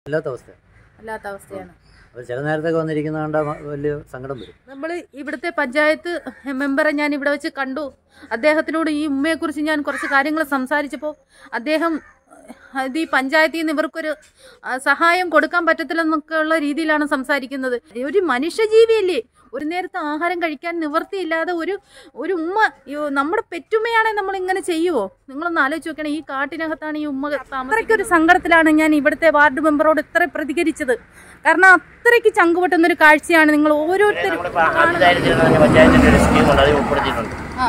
അല്ലാത്ത അവസ്ഥ അല്ലാത്ത അവസ്ഥയാണ് അപ്പോൾ ചില നേരത്തൊക്കെ വന്നിരിക്കുന്ന കണ്ട വലിയ സങ്കടം വരും നമ്മൾ ഇവിടുത്തെ പഞ്ചായത്ത് മെമ്പറെ ഞാൻ ഇവിടെ വെച്ച് കണ്ടു അദ്ദേഹത്തിനോട് ഈ ഉമ്മയെക്കുറിച്ച് ഞാൻ കുറച്ച് കാര്യങ്ങൾ സംസാരിച്ചപ്പോൾ അദ്ദേഹം അത് ഈ പഞ്ചായത്തിൽ നിന്ന് ഇവർക്കൊരു ആ, സഹായം കൊടുക്കാൻ പറ്റത്തില്ലെന്നൊക്കെ ഉള്ള രീതിയിലാണ് സംസാരിക്കുന്നത് ഒരു മനുഷ്യജീവിയല്ലേ ഒരു നേരത്തെ ആഹാരം കഴിക്കാൻ നിവൃത്തിയില്ലാതെ ഒരു ഒരു ഉമ്മ യ്യോ, നമ്മുടെ പെറ്റുമ്മയാണെങ്കിൽ നമ്മൾ ഇങ്ങനെ ചെയ്യുവോ നിങ്ങളൊന്ന് ആലോചിച്ച് നോക്കണം ഈ കാട്ടിനകത്താണ് ഈ ഉമ്മ താമസിക്കുന്നത് ഒരു സങ്കടത്തിലാണ് ഞാൻ ഇവിടുത്തെ വാർഡ് മെമ്പറോട് ഇത്ര പ്രതികരിച്ചത് കാരണം അത്രയ്ക്ക് ചങ്കുപൊട്ടുന്ന ഒരു കാഴ്ചയാണ് നിങ്ങൾ ഓരോരുത്തരും നമ്മളിപ്പോ ആദ്യമായിട്ട് തന്നെ പഞ്ചായത്തിന്റെ ഒരു സ്കീമുണ്ട് അത് ഉൾപ്പെടുത്തിയിട്ടുണ്ട് ആ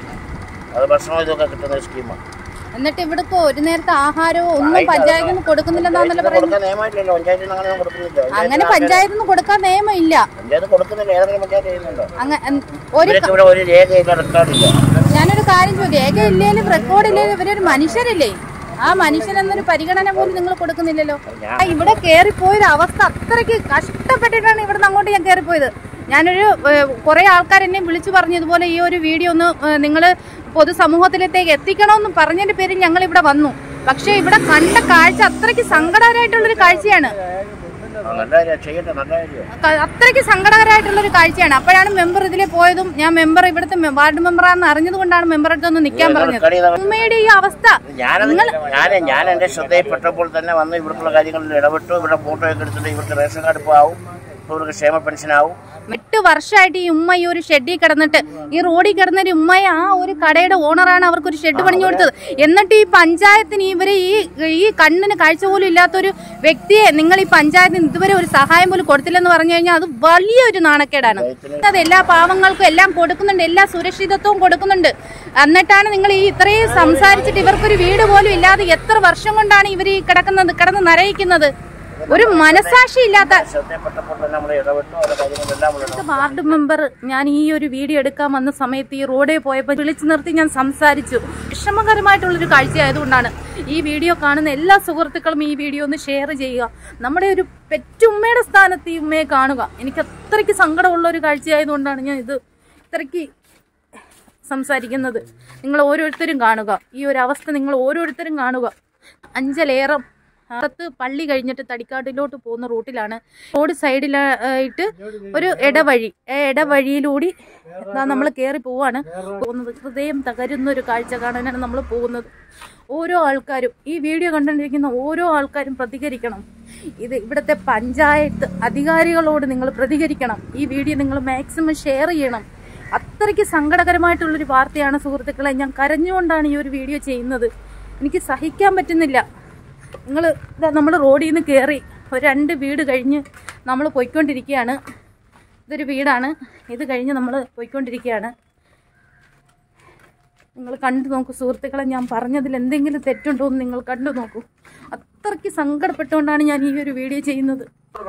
അത് ഭക്ഷണം ഇതൊക്കെ കിട്ടുന്ന ഒരു സ്കീമാണ് എന്നിട്ട് ഇവിടുത്തെ ഒരു നേരത്തെ ആഹാരവും ഒന്നും പഞ്ചായത്തിൽ നിന്ന് കൊടുക്കുന്നില്ലെന്നാണല്ലോ പറയുന്നത് കൊടുക്കാൻ നിയമമായിട്ടില്ലല്ലോ പഞ്ചായത്തിൽ നിന്ന് അങ്ങനെ കൊടുക്കുന്നില്ല അങ്ങനെ പഞ്ചായത്തിൽ നിന്ന് കൊടുക്കാൻ നിയമമില്ല പഞ്ചായത്ത് കൊടുക്കുന്നില്ല ഏതെങ്കിലും പഞ്ചായത്ത് ചെയ്യുന്നുണ്ടോ അങ്ങ എൻ- ഒരു ഇവർക്ക് ഇവിടെ ഒരു രേഖയില്ല റെക്കോർഡില്ല ഞാനൊരു കാര്യം ചോദിക്കും രേഖ ഇല്ലേലും റെക്കോർഡ് ഇല്ലേലും ഇവരൊരു മനുഷ്യരല്ലേ ആ മനുഷ്യൻ എന്നൊരു പരിഗണന പോലും നിങ്ങൾ കൊടുക്കുന്നില്ലല്ലോ ആ, ഇവിടെ കയറിപ്പോയൊരു അവസ്ഥ അത്രയ്ക്ക് കഷ്ടപ്പെട്ടിട്ടാണ് ഇവിടുന്ന് അങ്ങോട്ട് ഞാൻ കയറിപ്പോയത് ഞാനൊരു കുറെ ആൾക്കാർ എന്നെ വിളിച്ചു പറഞ്ഞു ഇതുപോലെ ഈ ഒരു വീഡിയോ ഒന്ന് നിങ്ങൾ പൊതുസമൂഹത്തിലേക്ക് എത്തിക്കണമെന്ന് പറഞ്ഞതിന്റെ പേരിൽ ഞങ്ങൾ ഇവിടെ വന്നു പക്ഷേ ഇവിടെ കണ്ട കാഴ്ച അത്രയ്ക്ക് സങ്കടകരമായിട്ടുള്ളൊരു കാഴ്ചയാണ് ആ, നല്ല കാര്യം ചെയ്യട്ടെ നല്ല കാര്യം ക- അത്രയ്ക്ക് സങ്കടകരമായിട്ടുള്ള ഒരു കാഴ്ചയാണ് അപ്പോഴാണ് മെമ്പർ ഇതിലെ പോയതും ഞാൻ മെമ്പർ ഇവിടുത്തെ മെ- വാർഡ് മെമ്പറാണെന്ന് അറിഞ്ഞത് കൊണ്ടാണ് മെമ്പർ അടുത്ത് ഒന്ന് നിൽക്കാൻ പറഞ്ഞത് റെക്കോർഡ് ചെയ്ത ഉമ്മയുടെ ഈ അവസ്ഥ ഞാനത് ഞാൻ ഞാൻ എന്റെ ശ്രദ്ധയിൽപ്പെട്ടപ്പോൾ തന്നെ വന്ന് ഇവിടുത്തെ കാര്യങ്ങളിൽ ഇടപെട്ടു ഇവിടെ ഫോട്ടോ ഒക്കെ എടുത്തിട്ട് ഇവിടുത്തെ റേഷൻ കാർഡ് ഇപ്പോൾ ആവും ഇപ്പോൾ ഇവർക്ക് ക്ഷേമ പെൻഷൻ ആവും എട്ട് വർഷമായിട്ട് ഈ ഉമ്മ ഈ ഒരു ഷെഡിൽ കിടന്നിട്ട് ഈ റോഡിൽ കിടന്ന ഒരു ഉമ്മയെ ആ ഒരു കടയുടെ ഓണറാണ് അവർക്ക് ഒരു ഷെഡ് പണിഞ്ഞു കൊടുത്തത് എന്നിട്ട് ഈ പഞ്ചായത്തിന് ഇവര് ഈ ഈ കണ്ണിന് കാഴ്ച പോലും ഇല്ലാത്തൊരു വ്യക്തിയെ നിങ്ങൾ ഈ പഞ്ചായത്തിന് ഇതുവരെ ഒരു സഹായം പോലും കൊടുത്തില്ലെന്ന് പറഞ്ഞു കഴിഞ്ഞാൽ അത് വലിയൊരു നാണക്കേടാണ് അത് എല്ലാ പാവങ്ങൾക്കും എല്ലാം കൊടുക്കുന്നുണ്ട് എല്ലാ സുരക്ഷിതത്വവും കൊടുക്കുന്നുണ്ട് എന്നിട്ടാണ് നിങ്ങൾ ഈ ഇത്രയും സംസാരിച്ചിട്ട് ഇവർക്കൊരു വീട് പോലും ഇല്ലാതെ എത്ര വർഷം കൊണ്ടാണ് ഇവർ ഈ കിടക്കുന്നത് കിടന്ന് നരയിക്കുന്നത് ഒരു മനസാക്ഷി ഇല്ലാത്ത ശ്രദ്ധയിൽപ്പെട്ടപ്പോൾ തന്നെ നമ്മൾ ഇടപെട്ടു അവരുടെ കാര്യങ്ങളെല്ലാം നമ്മൾ ഇവിടുത്തെ വാർഡ് മെമ്പർ ഞാൻ ഈ ഒരു വീഡിയോ എടുക്കാൻ വന്ന സമയത്ത് ഈ റോഡിൽ പോയപ്പോൾ വിളിച്ചു നിർത്തി ഞാൻ സംസാരിച്ചു വിഷമകരമായിട്ടുള്ളൊരു കാഴ്ച ആയതുകൊണ്ടാണ് ഈ വീഡിയോ കാണുന്ന എല്ലാ സുഹൃത്തുക്കളും ഈ വീഡിയോ ഒന്ന് ഷെയർ ചെയ്യുക നമ്മുടെ ഒരു പെറ്റുമ്മയുടെ സ്ഥാനത്ത് ഈ ഉമ്മയെ കാണുക എനിക്ക് അത്രയ്ക്ക് സങ്കടമുള്ള ഒരു കാഴ്ചയായതുകൊണ്ടാണ് ഞാൻ ഇത് ഇത്രയ്ക്ക് സംസാരിക്കുന്നത് നിങ്ങൾ ഓരോരുത്തരും കാണുക ഈ ഒരു അവസ്ഥ നിങ്ങൾ ഓരോരുത്തരും കാണുക അഞ്ചലേറം അകത്ത് പള്ളി കഴിഞ്ഞിട്ട് തടിക്കാട്ടിലോട്ട് പോകുന്ന റൂട്ടിലാണ് റോഡ് സൈഡിലായിട്ട് ഒരു ഇടവഴി ആ ഇടവഴിയിലൂടെ നമ്മൾ കയറി പോവാണ് പോകുന്നത് ഹൃദയം തകരുന്ന ഒരു കാഴ്ച കാണാനാണ് നമ്മൾ പോകുന്നത് ഓരോ ആൾക്കാരും ഈ വീഡിയോ കണ്ടുകൊണ്ടിരിക്കുന്ന ഓരോ ആൾക്കാരും പ്രതികരിക്കണം ഇത് ഇവിടുത്തെ പഞ്ചായത്ത് അധികാരികളോട് നിങ്ങൾ പ്രതികരിക്കണം ഈ വീഡിയോ നിങ്ങൾ മാക്സിമം ഷെയർ ചെയ്യണം അത്രയ്ക്ക് സങ്കടകരമായിട്ടുള്ളൊരു വാർത്തയാണ് സുഹൃത്തുക്കളെ ഞാൻ കരഞ്ഞുകൊണ്ടാണ് ഈ ഒരു വീഡിയോ ചെയ്യുന്നത് എനിക്ക് സഹിക്കാൻ പറ്റുന്നില്ല നിങ്ങൾ ഇതാ നമ്മൾ റോഡിൽ നിന്ന് കയറി ഒരു രണ്ട് വീട് കഴിഞ്ഞ് നമ്മൾ പോയിക്കൊണ്ടിരിക്കുകയാണ് ഇതൊരു വീടാണ് ഇത് കഴിഞ്ഞ് നമ്മൾ പോയിക്കൊണ്ടിരിക്കുകയാണ് നിങ്ങൾ കണ്ടു നോക്കൂ സുഹൃത്തുക്കളെ ഞാൻ പറഞ്ഞതിൽ എന്തെങ്കിലും തെറ്റുണ്ടോ എന്ന് നിങ്ങൾ കണ്ടു നോക്കൂ അത്രയ്ക്ക് സങ്കടപ്പെട്ടുകൊണ്ടാണ് ഞാൻ ഈ ഒരു വീഡിയോ ചെയ്യുന്നത്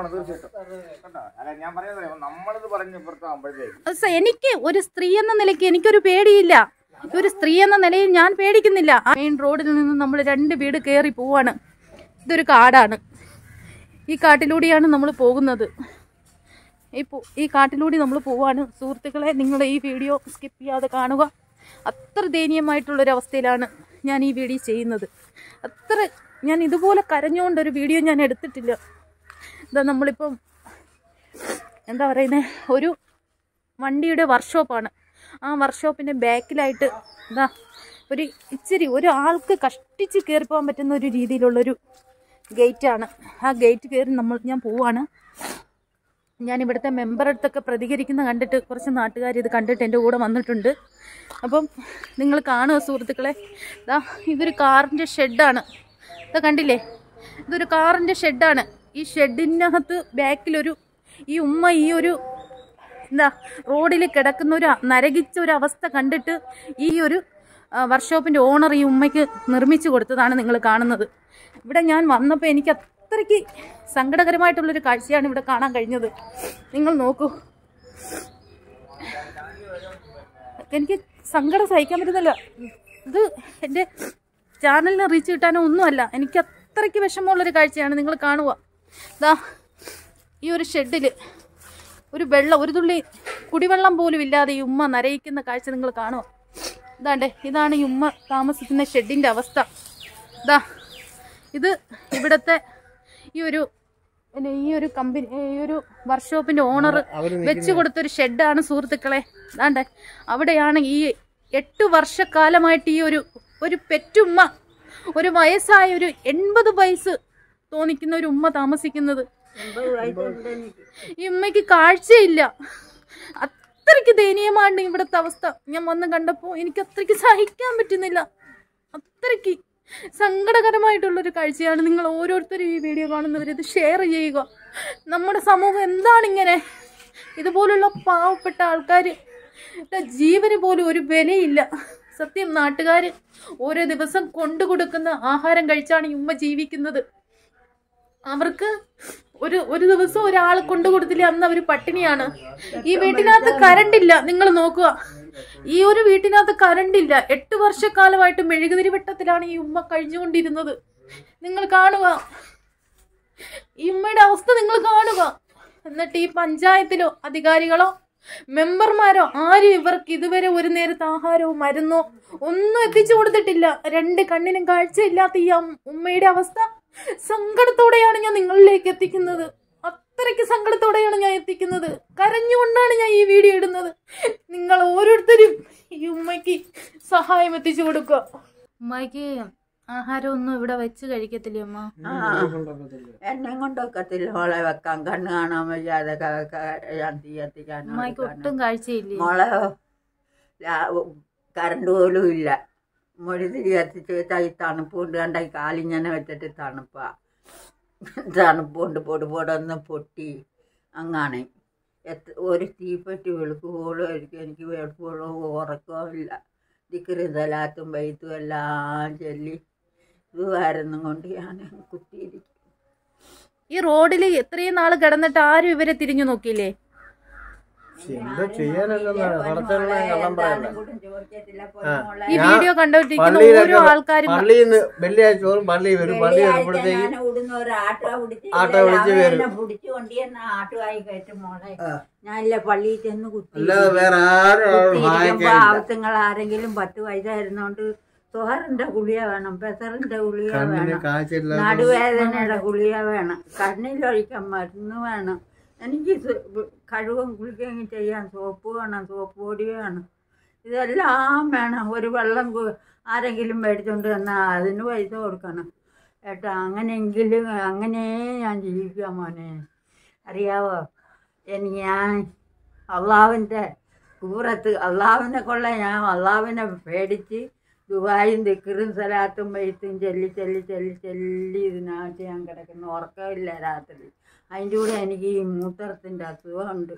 ഞാൻ പറയുന്നത് നമ്മളിത് പറഞ്ഞ് ഇപ്പുറത്താകുമ്പോഴത്തേക്ക് അത് സ- എനിക്ക് ഒരു സ്ത്രീ എന്ന നിലയ്ക്ക് എനിക്കൊരു പേടിയില്ല ഒരു സ്ത്രീ എന്ന നിലയിൽ ഞാൻ പേടിക്കുന്നില്ല ആ മെയിൻ റോഡിൽ നിന്ന് നമ്മൾ രണ്ട് വീട് കയറി പോവാണ് ഇതൊരു കാടാണ് ഈ കാട്ടിലൂടെയാണ് നമ്മൾ പോകുന്നത് ഈ പോ- ഈ കാട്ടിലൂടെ നമ്മൾ പോവാണ് സുഹൃത്തുക്കളെ നിങ്ങൾ ഈ വീഡിയോ സ്കിപ്പ് ചെയ്യാതെ കാണുക അത്ര ദയനീയമായിട്ടുള്ളൊരവസ്ഥയിലാണ് ഞാൻ ഈ വീഡിയോ ചെയ്യുന്നത് അത്ര ഞാൻ ഇതുപോലെ കരഞ്ഞുകൊണ്ടൊരു വീഡിയോ ഞാൻ എടുത്തിട്ടില്ല ഇതാ നമ്മളിപ്പം എന്താ പറയുന്നത് ഒരു വണ്ടിയുടെ വർക്ക്ഷോപ്പാണ് ആ വർക്ക്ഷോപ്പിൻ്റെ ബാക്കിലായിട്ട് ഇതാ ഒരു ഇച്ചിരി ഒരു ആൾക്ക് കഷ്ടിച്ച് കയറി പോകാൻ പറ്റുന്ന ഒരു രീതിയിലുള്ളൊരു ഗേറ്റാണ് ആ ഗേറ്റ് കയറി നമ്മൾ ഞാൻ പോവാണ് ഞാൻ ഇവിടുത്തെ മെമ്പർ അടുത്തൊക്കെ പ്രതികരിക്കുന്ന കണ്ടിട്ട് കുറച്ച് നാട്ടുകാർ ഇത് കണ്ടിട്ട് എൻ്റെ കൂടെ വന്നിട്ടുണ്ട് അപ്പം നിങ്ങൾ കാണുക സുഹൃത്തുക്കളെ ഇതാ ഇതൊരു കാറിൻ്റെ ഷെഡാണ് ഇതാ കണ്ടില്ലേ ഇതൊരു കാറിൻ്റെ ഷെഡാണ് ഈ ഷെഡിനകത്ത് ബാക്കിലൊരു ഈ ഉമ്മ ഈ ഒരു എന്താ റോഡിൽ കിടക്കുന്ന ഒരു നരകിച്ച ഒരു അവസ്ഥ കണ്ടിട്ട് ഈ ഒരു വർക്ക്ഷോപ്പിൻ്റെ ഓണർ ഈ ഉമ്മയ്ക്ക് നിർമ്മിച്ചു കൊടുത്തതാണ് നിങ്ങൾ കാണുന്നത് ഇവിടെ ഞാൻ വന്നപ്പോൾ എനിക്ക് അത്രയ്ക്ക് സങ്കടകരമായിട്ടുള്ളൊരു കാഴ്ചയാണ് ഇവിടെ കാണാൻ കഴിഞ്ഞത് നിങ്ങൾ നോക്കൂ എനിക്ക് സങ്കടം സഹിക്കാൻ പറ്റുന്നില്ല ഇത് എൻ്റെ ചാനലിന് റീച്ച് കിട്ടാനോ ഒന്നുമല്ല എനിക്ക് അത്രയ്ക്ക് വിഷമമുള്ളൊരു കാഴ്ചയാണ് നിങ്ങൾ കാണുക ഇതാ ഈ ഒരു ഷെഡിൽ ഒരു വെള്ളം ഒരു തുള്ളി കുടിവെള്ളം പോലും ഇല്ലാതെ ഈ ഉമ്മ നരയിക്കുന്ന കാഴ്ച നിങ്ങൾ കാണുക ഇതാണ്ടേ ഇതാണ് ഈ ഉമ്മ താമസിക്കുന്ന ഷെഡിൻ്റെ അവസ്ഥ ഇതാ ഇത് ഇവിടുത്തെ ഈ ഒരു പിന്നെ ഈ ഒരു കമ്പനി ഈ ഒരു വർക്ക്ഷോപ്പിന്റെ ഓണർ വെച്ച് കൊടുത്തൊരു ഷെഡാണ് സുഹൃത്തുക്കളെ അതാണ്ട് അവിടെയാണ് ഈ എട്ട് വർഷക്കാലമായിട്ട് ഈ ഒരു ഒരു പെറ്റുമ്മ ഒരു വയസ്സായ ഒരു എൺപത് വയസ്സ് തോന്നിക്കുന്ന ഒരു ഉമ്മ താമസിക്കുന്നത് ഈ ഉമ്മയ്ക്ക് കാഴ്ചയില്ല അത്രയ്ക്ക് ദയനീയമാണ് ഇവിടുത്തെ അവസ്ഥ ഞാൻ വന്ന് കണ്ടപ്പോൾ എനിക്ക് അത്രയ്ക്ക് സഹിക്കാൻ പറ്റുന്നില്ല അത്രയ്ക്ക് സങ്കടകരമായിട്ടുള്ളൊരു കാഴ്ചയാണ് നിങ്ങൾ ഓരോരുത്തരും ഈ വീഡിയോ കാണുന്നവർ ഇത് ഷെയർ ചെയ്യുക നമ്മുടെ സമൂഹം എന്താണ് ഇങ്ങനെ ഇതുപോലുള്ള പാവപ്പെട്ട ആൾക്കാർ ജീവന് പോലും ഒരു വിലയില്ല സത്യം നാട്ടുകാർ ഓരോ ദിവസം കൊണ്ടു കൊടുക്കുന്ന ആഹാരം കഴിച്ചാണ് ഈ ഉമ്മ ജീവിക്കുന്നത് അവർക്ക് ഒരു ഒരു ദിവസം ഒരാളെ കൊണ്ടു കൊടുത്തില്ല അന്ന് അവർ പട്ടിണിയാണ് ഈ വീട്ടിനകത്ത് കറണ്ട് ഇല്ല നിങ്ങൾ നോക്കുക ഈ ഒരു വീട്ടിനകത്ത് കറണ്ട് ഇല്ല എട്ട് വർഷക്കാലമായിട്ട് മെഴുകുതിരി വെട്ടത്തിലാണ് ഈ ഉമ്മ കഴിഞ്ഞുകൊണ്ടിരുന്നത് നിങ്ങൾ കാണുക ഈ ഉമ്മയുടെ അവസ്ഥ നിങ്ങൾ കാണുക എന്നിട്ട് ഈ പഞ്ചായത്തിലോ അധികാരികളോ മെമ്പർമാരോ ആരും ഇവർക്ക് ഇതുവരെ ഒരു നേരത്തെ ആഹാരവും മരുന്നോ ഒന്നും എത്തിച്ചു കൊടുത്തിട്ടില്ല രണ്ട് കണ്ണിനും കാഴ്ചയില്ലാത്ത ഈ അം- ഉമ്മയുടെ അവസ്ഥ സങ്കടത്തോടെയാണ് ഞാൻ നിങ്ങളിലേക്ക് എത്തിക്കുന്നത് അത്രയ്ക്ക് സങ്കടത്തോടെയാണ് ഞാൻ എത്തിക്കുന്നത് കരഞ്ഞുകൊണ്ടാണ് ഞാൻ ഈ വീഡിയോ ഇടുന്നത് നിങ്ങൾ ഓരോരുത്തരും ഈ ഉമ്മയ്ക്ക് സഹായം എത്തിച്ചു കൊടുക്കുക ഉമ്മയ്ക്ക് ആഹാരമൊന്നും ഇവിടെ വെച്ച് കഴിക്കത്തില്ലേ അമ്മ എന്നെ കൊണ്ടൊക്കത്തില്ല മോളെ വെക്കാൻ കണ്ണ് കാണാൻ വയ്യാതെ ക- ക- ഞാൻ തീ കത്തിക്കാനോ ഉമ്മയ്ക്ക് എടുക്കാനോ. ഒട്ടും കാഴ്ചയില്ലേ മോളെ ലാ- കറണ്ട് പോലും ഇല്ല മൊഴിതിരി കത്തിച്ച് തൈ തണുപ്പ് കൊണ്ട് കണ്ട ഈ കാലിങ്ങനെ വെച്ചിട്ട് തണുപ്പാ തണുപ്പ് കൊണ്ട് പൊടി പൊടന്ന് പൊട്ടി അങ്ങനെ എത്ര ഒരു തീപ്പെട്ടി വെളുക്കുപോലും എനിക്ക് എനിക്ക് വെളുപ്പോഴും ഉറക്കവും ഇല്ല ദിക്കറി തലാത്തും വൈത്തും എല്ലാം ചൊല്ലി ഇതുവായിരുന്നു കൊണ്ട് ഞാൻ കുത്തിയിരിക്കും ഈ റോഡിൽ എത്രയും നാൾ കിടന്നിട്ട് ആരും ഇവരെ തിരിഞ്ഞു നോക്കിയില്ലേ എന്താ ചെയ്യാനല്ലെന്നാണ് നടത്തുള്ള കള്ളം പറയണ്ട ആ. ഈ ഞാൻ വീഡിയോ കണ്ടുകൊണ്ടിരിക്കുന്ന പള്ളിയിലൊക്കെ ഓരോ ആൾക്കാരും പള്ളിയിൽ നിന്ന് വെള്ളിയാഴ്ച തോറും പള്ളി വരും പള്ളി വരുമ്പോഴത്തേക്ക് ആട്ടോ വിളിച്ച് വരും. പിടിച്ചുകൊണ്ടിരുന്ന ആട്ടുമായി കയറ്റും മോളെ ഞാനില്ല പള്ളിയിൽ ചെന്ന് കുത്തി അല്ലാതെ വേറെ ആരും വായിക്കാൻ ആവശ്യങ്ങൾ ആരെങ്കിലും പത്ത് വയസ്സായിരുന്നോണ്ട് ചോറിന്റെ ഗുളിക വേണം പെസറിന്റെ ഗുളിക കണ്ണിന് വേണം കാഴ്ചയില്ലാത്ത നടുവേദനയുടെ ഗുളിക വേണം കണ്ണിലൊഴിക്കാൻ മരുന്ന് വേണം എനിക്ക് സു- കഴുകും കുളിക്കുകയും ചെയ്യാൻ സോപ്പ് വേണം സോപ്പ് പൊടി വേണം ഇതെല്ലാം വേണം ഒരു വെള്ളം കു- ആരെങ്കിലും മേടിച്ചോണ്ട് വന്നാൽ അതിന് പൈസ കൊടുക്കണം ഏട്ടാ അങ്ങനെയെങ്കിലും അങ്ങനെ ഞാൻ ജീവിക്കാം മോനെ അറിയാവോ എനിക്ക് ഞാൻ അള്ളാവിൻ്റെ കൂറത്ത് അള്ളാവിനെ കൊള്ള ഞാൻ അള്ളാവിനെ പേടിച്ച് ദുബായും ദിക്കറും സലാത്തും വൈത്തും ചെല്ലി ചെല്ലി ചെല്ലി ചെല്ലി ഇതിനകത്ത് ഞാൻ കിടക്കുന്നു ഉറക്കമില്ല രാത്രി അതിൻ്റെ കൂടെ എനിക്ക് ഈ മൂത്രത്തിൻ്റെ അസുഖമുണ്ട്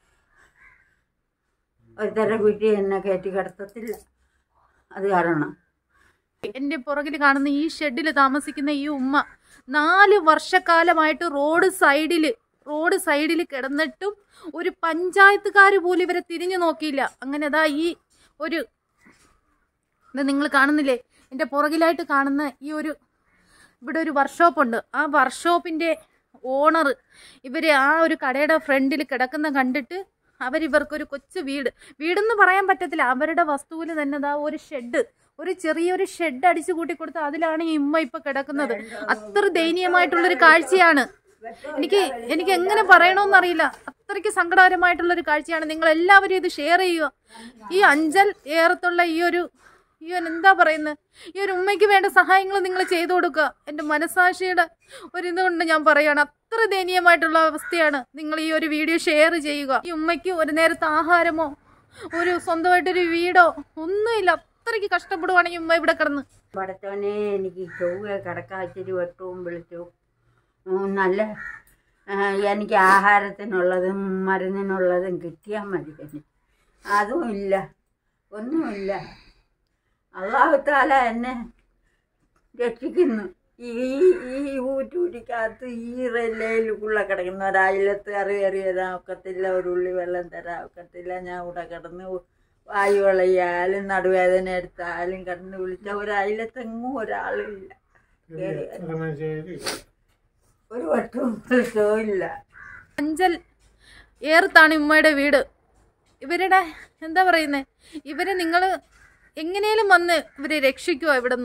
ഒരുത്തര വീട്ടിൽ എന്നെ കയറ്റി കിടത്തത്തില്ല അത് കാരണം എന്റെ പുറകിൽ കാണുന്ന ഈ ഷെഡിൽ താമസിക്കുന്ന ഈ ഉമ്മ നാല് വർഷക്കാലമായിട്ട് റോഡ് സൈഡിൽ റോഡ് സൈഡിൽ കിടന്നിട്ടും ഒരു പഞ്ചായത്തുകാർ പോലും ഇവരെ തിരിഞ്ഞു നോക്കിയില്ല അങ്ങനെ അതാ ഈ ഒരു ഇത് നിങ്ങൾ കാണുന്നില്ലേ എൻ്റെ പുറകിലായിട്ട് കാണുന്ന ഈ ഒരു ഇവിടെ ഒരു വർക്ക്ഷോപ്പ് ഉണ്ട് ആ വർക്ക്ഷോപ്പിൻ്റെ ഓണർ ഇവർ ആ ഒരു കടയുടെ ഫ്രണ്ടിൽ കിടക്കുന്ന കണ്ടിട്ട് അവരിവർക്കൊരു കൊച്ചു വീട് വീടെന്ന് പറയാൻ പറ്റത്തില്ല അവരുടെ വസ്തുവിൽ തന്നെ ദാ ഒരു ഷെഡ് ഒരു ചെറിയൊരു ഷെഡ് അടിച്ചു കൂട്ടി കൊടുത്ത് അതിലാണ് ഈ ഉമ്മ ഇപ്പൊ കിടക്കുന്നത് അത്ര ദയനീയമായിട്ടുള്ളൊരു കാഴ്ചയാണ് എനിക്ക് എനിക്ക് എങ്ങനെ പറയണമെന്നറിയില്ല അത്രയ്ക്ക് സങ്കടകരമായിട്ടുള്ളൊരു കാഴ്ചയാണ് നിങ്ങൾ എല്ലാവരും ഇത് ഷെയർ ചെയ്യുക ഈ അഞ്ചൽ ഏറത്തുള്ള ഈ ഒരു ഈ ഒരു എന്താ പറയുന്നത് ഈ ഒരു ഉമ്മയ്ക്ക് വേണ്ട സഹായങ്ങൾ നിങ്ങൾ ചെയ്തു കൊടുക്കുക എൻ്റെ മനസാക്ഷിയുടെ ഒരു ഇതുകൊണ്ട് ഞാൻ പറയുകയാണ് അത്ര ദയനീയമായിട്ടുള്ള അവസ്ഥയാണ് നിങ്ങൾ ഈ ഒരു വീഡിയോ ഷെയർ ചെയ്യുക ഈ ഉമ്മയ്ക്ക് ഒരു നേരത്തെ ആഹാരമോ ഒരു സ്വന്തമായിട്ടൊരു വീടോ ഒന്നുമില്ല അത്രയ്ക്ക് കഷ്ടപ്പെടുവാണ് ഈ ഉമ്മ ഇവിടെ കിടന്ന് പടച്ചവനെ എനിക്ക് ചൊവ്വ കിടക്കാച്ചിരി വെട്ടവും വിളിച്ചു ഉം, നല്ല ആ, എനിക്ക് ആഹാരത്തിനുള്ളതും മരുന്നിനുള്ളതും കിട്ടിയാൽ മതി എനിക്ക് അതും ഇല്ല ഒന്നുമില്ല അള്ളാഹുത്താല എന്നെ രക്ഷിക്കുന്നു ഈ ഈ ഊറ്റൂരിക്കകത്ത് ഈ റെല്ലയിലുള്ള കിടക്കുന്ന ഒരായിലത്ത് കറി കറി തരാൻ ഒക്കത്തില്ല ഒരു ഉള്ളി വെള്ളം തരാൻ ഒക്കത്തില്ല ഞാൻ ഇവിടെ കിടന്ന് വായു വിളയാലും നടുവേദന എടുത്താലും കിടന്ന് വിളിച്ച ഒരയിലത്തെങ്ങും ഒരാളില്ല കേറി വരാൻ. ഒരു വട്ടവും വിളിച്ചതും ഇല്ല അഞ്ചൽ ഏറത്താണ് ഉമ്മയുടെ വീട് ഇവരുടെ എന്താ പറയുന്നത് ഇവരെ നിങ്ങൾ എങ്ങനെയും വന്ന് ഇവരെ രക്ഷിക്കുക ഇവിടുന്ന്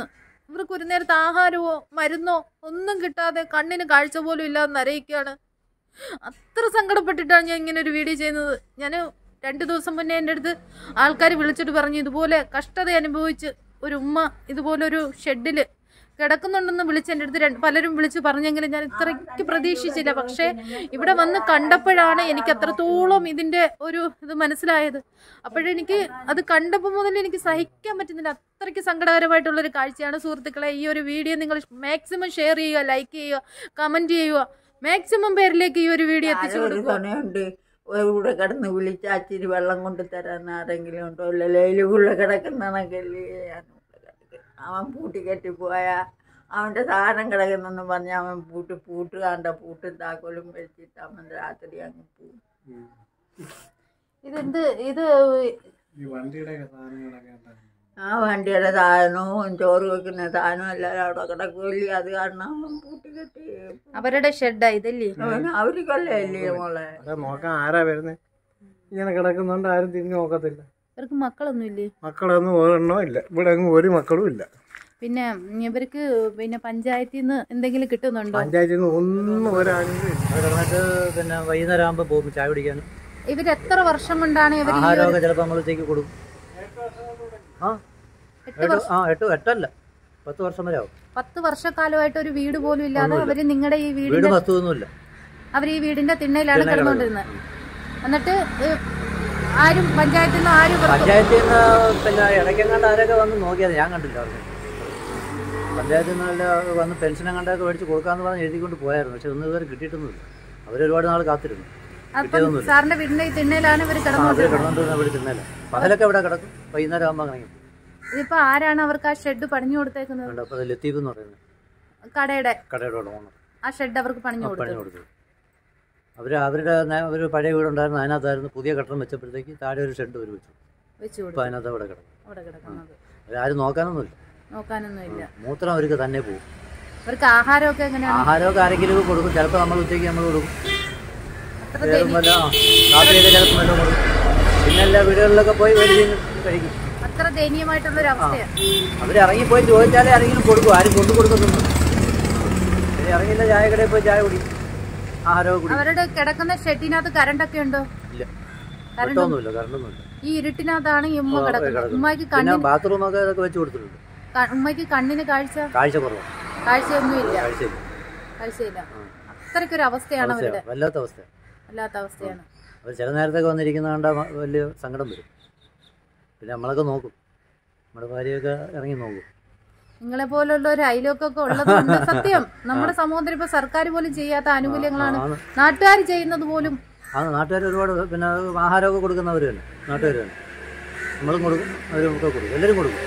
ഇവർക്ക് ഒരു നേരത്തെ ആഹാരമോ മരുന്നോ ഒന്നും കിട്ടാതെ കണ്ണിന് കാഴ്ച പോലും ഇല്ലാതെ നരയിക്കുകയാണ് അത്ര സങ്കടപ്പെട്ടിട്ടാണ് ഞാൻ ഇങ്ങനെ ഒരു വീഡിയോ ചെയ്യുന്നത് ഞാൻ രണ്ട് ദിവസം മുന്നേ എൻ്റെ അടുത്ത് ആൾക്കാർ വിളിച്ചിട്ട് പറഞ്ഞു ഇതുപോലെ കഷ്ടത അനുഭവിച്ച് ഒരു ഉമ്മ ഇതുപോലൊരു ഷെഡിൽ കിടക്കുന്നുണ്ടെന്ന് വിളിച്ച് എൻ്റെ അടുത്ത് രണ്ട് പലരും വിളിച്ച് പറഞ്ഞെങ്കിലും ഞാൻ ഇത്രയ്ക്ക് പ്രതീക്ഷിച്ചില്ല പക്ഷേ ഇവിടെ വന്ന് കണ്ടപ്പോഴാണ് എനിക്ക് അത്രത്തോളം ഇതിൻ്റെ ഒരു ഇത് മനസ്സിലായത് അപ്പോഴെനിക്ക് അത് കണ്ടപ്പോൾ മുതൽ എനിക്ക് സഹിക്കാൻ പറ്റുന്നില്ല അത്രയ്ക്ക് സങ്കടകരമായിട്ടുള്ളൊരു കാഴ്ചയാണ് സുഹൃത്തുക്കളെ ഈ ഒരു വീഡിയോ നിങ്ങൾ മാക്സിമം ഷെയർ ചെയ്യുക ലൈക്ക് ചെയ്യുക കമൻറ്റ് ചെയ്യുക മാക്സിമം പേരിലേക്ക് ഈ ഒരു വീഡിയോ എത്തിച്ചു ഒരു കൊടുക്കുക തുണയുണ്ട് ഇവിടെ കിടന്ന് വിളിച്ച് അച്ചിരി വെള്ളം കൊണ്ട് തരാൻ ആരെങ്കിലും ഉണ്ടോ ഇല്ല ലൈലുകുള്ള കിടക്കുന്നണെങ്കില് അവൻ പൂട്ടി കെട്ടി പോയാ അവൻ്റെ സാധനം കിടക്കുന്നെന്ന് പറഞ്ഞ് അവൻ പൂട്ട് പൂട്ട് കണ്ട പൂട്ടും താക്കോലും വെച്ചിട്ട് അവൻ രാത്രി അങ്ങ് പോകും ഇതെന്ത് ഇത് ഈ വണ്ടിയുടെ സാധനങ്ങളൊക്കെ ഉണ്ടായിരുന്നു ആ വണ്ടിയുടെ സാധനവും ചോറ് വെക്കുന്ന സാധനവും എല്ലാവരും അവിടെ കിടക്കുമല്ലേ അത് കാരണം അവൻ പൂട്ടി കെട്ടി അവരുടെ ഷെഡാ ഇതല്ലേ അവൻ അവർക്കല്ലേ അല്ലേ മോളെ അതെ നോക്കാൻ ആരാ വരുന്നത് ഇങ്ങനെ കിടക്കുന്നുണ്ട് ആരും തിരിഞ്ഞു നോക്കത്തില്ല ഇവർക്ക് മക്കളൊന്നും ഇല്ലേ മക്കളൊന്നും ഒരെണ്ണോ ഇല്ല ഇവിടെ അങ്ങ് ഒരു മക്കളും ഇല്ല പിന്നെ ഇവർക്ക് പിന്നെ പഞ്ചായത്തിൽ നിന്ന് എന്തെങ്കിലും കിട്ടുന്നുണ്ടോ പഞ്ചായത്തിൽ നിന്ന് ഒന്നും ഒരാണെങ്കിലും ഇല്ല അത് കിടന്നിട്ട് പിന്നെ വൈകുന്നേരം ആകുമ്പോൾ പോകും ചായ കുടിക്കാൻ ഇവർ എത്ര വർഷം കൊണ്ടാണ് ഇവർ ഈ ഒരു ആഹാരമൊക്കെ ചിലപ്പോൾ നമ്മൾ ഉച്ചയ്ക്ക് കൊടുക്കും ആ എട്ട് എട്ട് വർഷം ആ എട്ട് എട്ടല്ല പത്ത് വർഷം വരെ ആവും പത്ത് വർഷക്കാലമായിട്ട് ഒരു വീട് പോലും ഇല്ലാതെ ഒന്നുമില്ല. അവര് നിങ്ങളുടെ ഈ വീട് വീടിന്റെ വസ്തുവൊന്നുമില്ല അവർ ഈ വീടിന്റെ തിണ്ണയിലാണ് തിണ്ണയിൽ കിടന്നുകൊണ്ടിരുന്നത് എന്നിട്ട് ഏഹ്, ആരും പഞ്ചായത്തിൽ നിന്ന് ആരും ഇവർക്ക് പഞ്ചായത്തിൽ നിന്ന് പിന്നെ ഇടയ്ക്കെങ്ങാണ്ട് ആരൊക്കെ വന്ന് നോക്കിയത് ഞാൻ കണ്ടില്ല അവർക്ക് പഞ്ചായത്തിൽ നിന്ന് വന്ന് പെൻഷൻ എങ്ങാണ്ടൊക്കെ മേടിച്ച് കൊടുക്കാമെന്ന് പറഞ്ഞ് എഴുതിക്കൊണ്ട് പോയായിരുന്നു പക്ഷെ ഒന്നും ഇതുവരെ കിട്ടിയിട്ടൊന്നുമില്ല അവരൊരുപാട് നാൾ കാത്തിരുന്നു അപ്പം കിട്ടിയതൊന്നുമില്ല സാറിന്റെ വീടിന്റെ ഈ തിണ്ണയിലാണ് ഇവർ ആ അവർ കിടന്നുകൊണ്ടിരുന്നത് കിടന്നുകൊണ്ടിരുന്ന ഇവിടെ തിന്നല്ല പകലൊക്കെ ഇവിടെ കിടക്കും വൈകുന്നേരം ആകുമ്പോൾ അങ്ങനെ ഇതിപ്പോ ആരാണ് അവർക്ക് ആ ഷെഡ് പണിഞ്ഞു കൊടുത്തേക്കുന്നത് ഉണ്ട് അപ്പോൾ അത് ലത്തീഫ് എന്ന് പറയുന്നത് കടയുടെ കടയുടെ ഓണർ ആ ഷെഡ് അവർക്ക് പണിഞ്ഞു പണി കൊടുത്തത് കൊടുത്തു അവർ അവരുടെ നേ- ഒരു പഴയ വീടുണ്ടായിരുന്നു അതിനകത്തായിരുന്നു പുതിയ കെട്ടിടം വെച്ചപ്പോഴത്തേക്ക് താഴെ ഒരു ഷെഡ് ഒരു വെച്ചു വെച്ചു ഇപ്പോൾ കൊടുത്തു അതിനകത്ത് അവിടെ കിടക്കും അവിടെ കിടക്കുന്നത് അവരാരും നോക്കാനൊന്നുമില്ല നോക്കാനൊന്നും ഇല്ല മൂത്രം അവർക്ക് തന്നെ പോകും അവർക്ക് ആഹാരമൊക്കെ എങ്ങനെയാണ് ആഹാരമൊക്കെ ആരെങ്കിലും കൊടുക്കും ചിലപ്പോൾ നമ്മൾ ഉച്ചയ്ക്ക് നമ്മൾ കൊടുക്കും അത്ര വേറെ ദയനീ- വല്ല കാപ്പിയൊക്കെ ചിലപ്പോൾ വല്ലതും കൊടുക്കും പിന്നെ എല്ലാ വീടുകളിലൊക്കെ പോയി മേടിച്ച് കഴിക്കും അത്ര ദയനീയമായിട്ടുള്ള ഒരു അവസ്ഥയാണ് അവർ ഇറങ്ങിപ്പോയി ചോദിച്ചാലേ ആരെങ്കിലും കൊടുക്കും ആരും കൊണ്ടു കൊടുക്കുന്നുണ്ട് ഇനി ഇറങ്ങിയില്ല ചായ കടയിൽ പോയി ചായ കുടി ആഹാരമൊക്കെ കുടി അവരുടെ കിടക്കുന്ന ഷെഡിനകത്ത് കറണ്ടൊക്കെ ഉണ്ടോ ഇല്ല കറണ്ട് വെട്ടമൊന്നുമില്ല കറണ്ടൊന്നുമില്ല ഈ ഇരുട്ടിനകത്താണ് ഈ ഉമ്മ ആ, കിടക്കുന്നത് കിടക്കുന്നത്. ഉമ്മയ്ക്ക് പിന്നെ കണ്ണിന് ബാത്റൂമൊക്കെ ഇതൊക്കെ വെച്ച് കൊടുത്തിട്ടുണ്ട് ക- ഉമ്മയ്ക്ക് കണ്ണിന് കാഴ്ച കാഴ്ച കുറവാണ് കാഴ്ചയൊന്നുമില്ല കാഴ്ചയില്ല കാഴ്ചയില്ല ആ. അത്രയ്ക്കൊരു അവസ്ഥയാണ് അവരുടെ അവസ്ഥയാണ് വല്ലാത്ത അവസ്ഥ വല്ലാത്ത അവസ്ഥയാണ് അവർ ചില നേരത്തൊക്കെ വന്നിരിക്കുന്ന കണ്ടാൽ വലിയ സങ്കടം വരും പിന്നെ നമ്മളൊക്കെ നോക്കും നമ്മുടെ ഭാര്യയൊക്കെ ഇറങ്ങി നോക്കും നിങ്ങളെ പോലുള്ള ഒരു അയലോക്കൊക്കെ ഉള്ളതുകൊണ്ട് സത്യം നമ്മുടെ സമൂഹത്തിൽ ഇപ്പൊ സർക്കാർ പോലും ചെയ്യാത്ത ആനുകൂല്യങ്ങളാണ് ആണ് നാട്ടുകാർ ചെയ്യുന്നത് പോലും ആ നാട്ടുകാർ ഒരുപാട് പിന്നെ ആഹാരമൊക്കെ കൊടുക്കുന്നവർ തന്നെ നാട്ടുകാർ തന്നെ നമ്മളും കൊടുക്കും അവരും ഒക്കെ കൊടുക്കും എല്ലാവരും കൊടുക്കും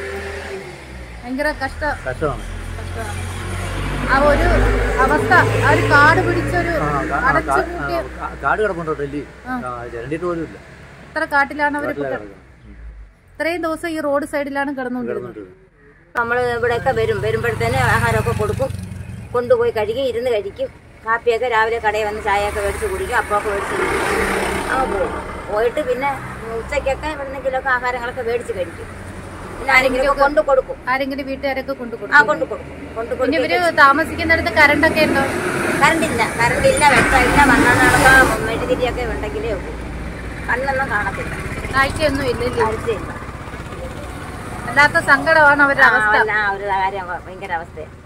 ഭയങ്കര കഷ്ട കഷ്ടമാണ് കഷ്ടമാണ്. ആ ഒരു അവസ്ഥ ആ ഒരു കാട് പിടിച്ചൊരു ആ, കാ- ആ, അടച്ചു കാ- പൂട്ടിയ ആ, കാ- കാട് കിടപ്പുണ്ടോ ഡൽഹി ആ. ആ ചിരണ്ടിട്ട് പോലും ഇല്ല എത്ര കാട്ടിലാണ് അവർ കാട്ടിലാണ് കിടക്കുന്നത് ഉം. ഇത്രയും ദിവസം ഈ റോഡ് സൈഡിലാണ് കിടന്നുകൊണ്ടിരുന്നത് കിടന്നിട്ട് നമ്മൾ ഇവിടെയൊക്കെ വരും വരുമ്പോഴത്തേന് ആഹാരമൊക്കെ കൊടുക്കും കൊണ്ടുപോയി കഴുകി ഇരുന്ന് കഴിക്കും കാപ്പിയൊക്കെ രാവിലെ കടയിൽ വന്ന് ചായയൊക്കെ മേടിച്ച് കുടിക്കും അപ്പമൊക്കെ മേടിച്ച് കുടിക്കും അങ്ങ് പോകും പോയിട്ട് പിന്നെ ഉച്ചയ്ക്കൊക്കെ എവിടെന്നെങ്കിലുമൊക്കെ ആഹാരങ്ങളൊക്കെ മേടിച്ച് കഴിക്കും പിന്നെ ആരെങ്കിലും കൊണ്ടു കൊടുക്കും ആരെങ്കിലും വീട്ടുകാരൊക്കെ കൊണ്ടു ആ കൊടുക്കും കൊണ്ടു കൊടുക്കും കൊണ്ടു പിന്നെ കൊടുക്കും ഇവര് താമസിക്കുന്നിടത്ത് കറണ്ടൊക്കെ ഉണ്ടോ കറണ്ടില്ല കറണ്ടില്ല വെട്ടമില്ല മണ്ണെണ്ണ മെഴുതിരിയൊക്കെ ഉണ്ടെങ്കിലേ ഉള്ളൂ കണ്ണൊന്നും കാണത്തില്ല കാഴ്ചയൊന്നും ഇല്ലല്ലേ ആഴ്ചയില്ല വല്ലാത്ത സങ്കടമാണ് അവരുടെ ആ അവസ്ഥ ആ ഒരു കാര്യം ഭയങ്കര അവസ്ഥയാണ്